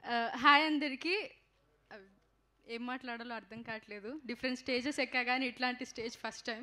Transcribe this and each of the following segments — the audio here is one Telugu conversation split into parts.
హాయ్ అందరికీ Uh, ఏం మాట్లాడాలో అర్థం కావట్లేదు డిఫరెంట్ స్టేజెస్ ఎక్కా కానీ ఇట్లాంటి stage first time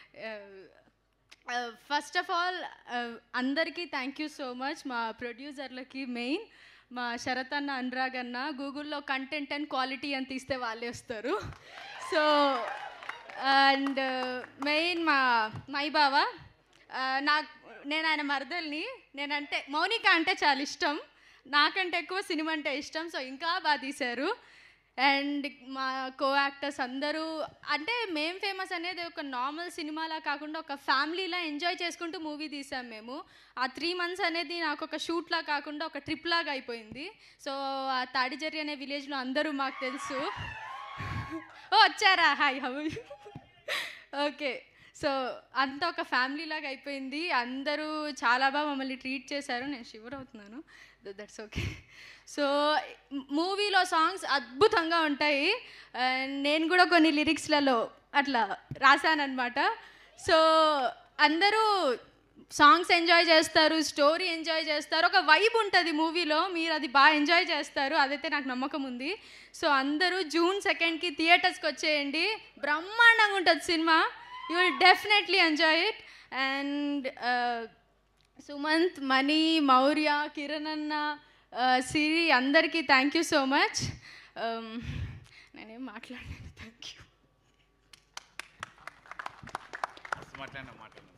first of all అందరికీ థ్యాంక్ యూ సో మచ్ మా ప్రొడ్యూసర్లకి మెయిన్ మా శరత్ అన్న అనురాగ్ అన్న గూగుల్లో కంటెంట్ అండ్ క్వాలిటీ అని తీస్తే వాళ్ళే వస్తారు సో అండ్ మెయిన్ మా మై బావ నాకు నేను ఆయన మరదల్ని నేనంటే మౌనిక అంటే చాలా ఇష్టం నాకంటే ఎక్కువ సినిమా అంటే ఇష్టం సో ఇంకా బాగా తీశారు అండ్ మా కో యాక్టర్స్ అందరూ అంటే మేం ఫేమస్ అనేది ఒక నార్మల్ సినిమాలా కాకుండా ఒక ఫ్యామిలీలా ఎంజాయ్ చేసుకుంటూ మూవీ తీసాం మేము ఆ త్రీ మంత్స్ అనేది నాకు ఒక షూట్లా కాకుండా ఒక ట్రిప్ లాగా అయిపోయింది సో ఆ తాడిజరి అనే విలేజ్లో అందరూ మాకు తెలుసు ఓ వచ్చారా హాయ్ హౌ ఓకే సో అంతా ఒక ఫ్యామిలీ లాగా అయిపోయింది అందరూ చాలా బాగా మమ్మల్ని ట్రీట్ చేశారు నేను షివర్ అవుతున్నాను దట్స్ ఓకే సో మూవీలో సాంగ్స్ అద్భుతంగా ఉంటాయి అండ్ నేను కూడా కొన్ని లిరిక్స్లలో అట్లా రాశానమాట సో అందరూ సాంగ్స్ ఎంజాయ్ చేస్తారు స్టోరీ ఎంజాయ్ చేస్తారు ఒక వైబ్ ఉంటుంది మూవీలో మీరు అది బాగా ఎంజాయ్ చేస్తారు అదైతే నాకు నమ్మకం ఉంది సో అందరూ జూన్ సెకండ్కి థియేటర్స్కి వచ్చేయండి బ్రహ్మాండంగా ఉంటుంది cinema you will definitely enjoy it and Sumanth Mani Mourya Kiran అన్న సిరి అందరికీ థ్యాంక్ యూ సో మచ్ నేనేం మాట్లాడలేదు థ్యాంక్ యూ మాట్లాడినా మాట్లాడినా